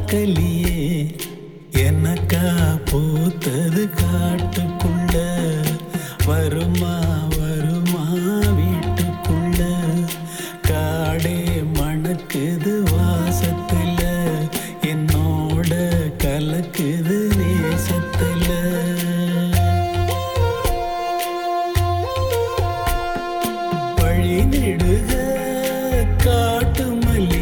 பார்க்கலியே எனக்கா பூத்தது காட்டுக்குள்ள வருமா வருமா வீட்டுக்குள்ள காடே மணக்குது வாசத்துல என்னோட கலக்குது நேசத்துல வழி நெடுக காட்டு மல்லி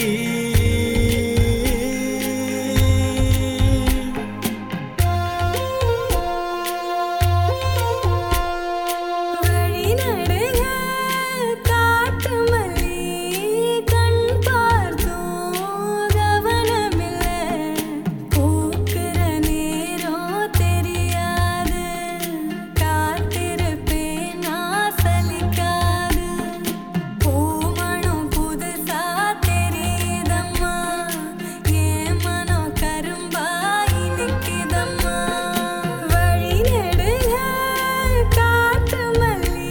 வழி நடுக காட்டு மல்லி கண் பார்த்தோம் கவனமில்ல பூக்கிற நேரம் தெரியாது காத்திருப்பேன் நான் சலிக்காது பூமணம் புதுசா தெரியுதம்மா என் மனம் கரும்பாய் நிற்குதம்மா வழி நெடுக காட்டு மல்லி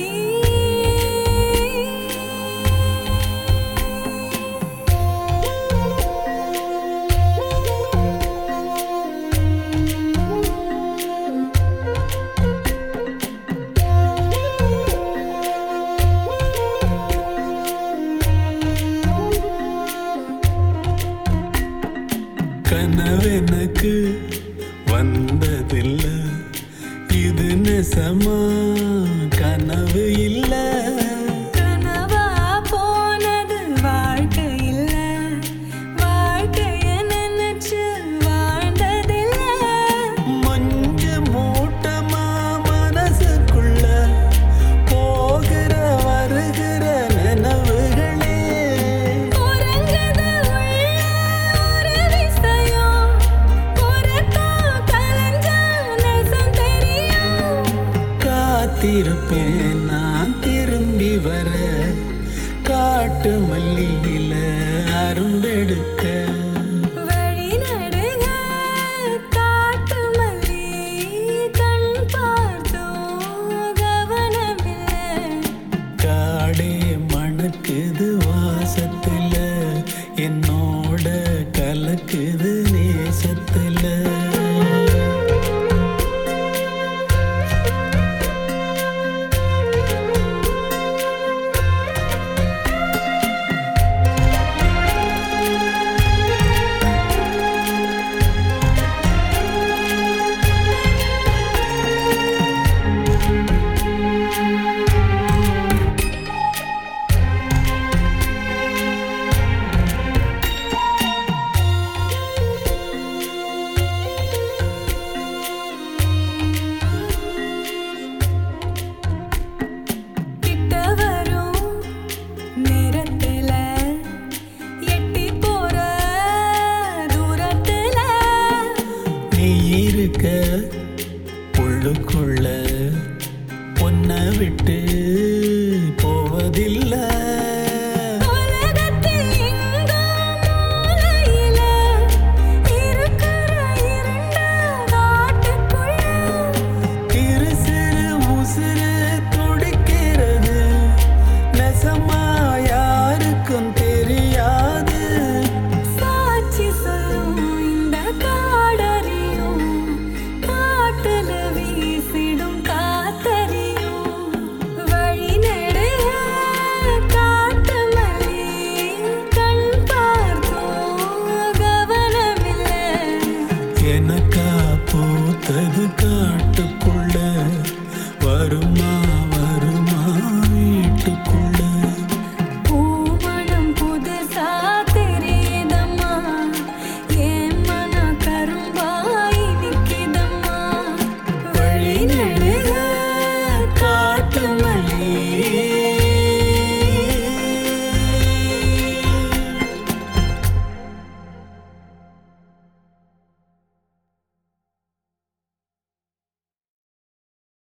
கனவெனக்கு வந்ததில்ல இது நெசமா கனவு இல்ல கனவா போனது வாழ்க்கை இல்ல வாழ்க்கைய நினைச்சு வாழ்ந்ததில்ல மஞ்ச மூட்டமா மனசுக்குள்ள போகிற வருகிற நினைவுகளே உறங்குது உள்ள ஒரு விஷயம் உறக்கம் கலைஞ்சா நெசம் தெரியும் காத்திருப்பேன் நான் திரும்பி வர காட்டு மல்லியில அரும்பெடுக்க வழி நடுக காட்டு மல்லி கண் பார்த்தோம் கவனமில்ல காடே மணக்குது வாசத்துல என்னோட கலக்குது நேசத்துல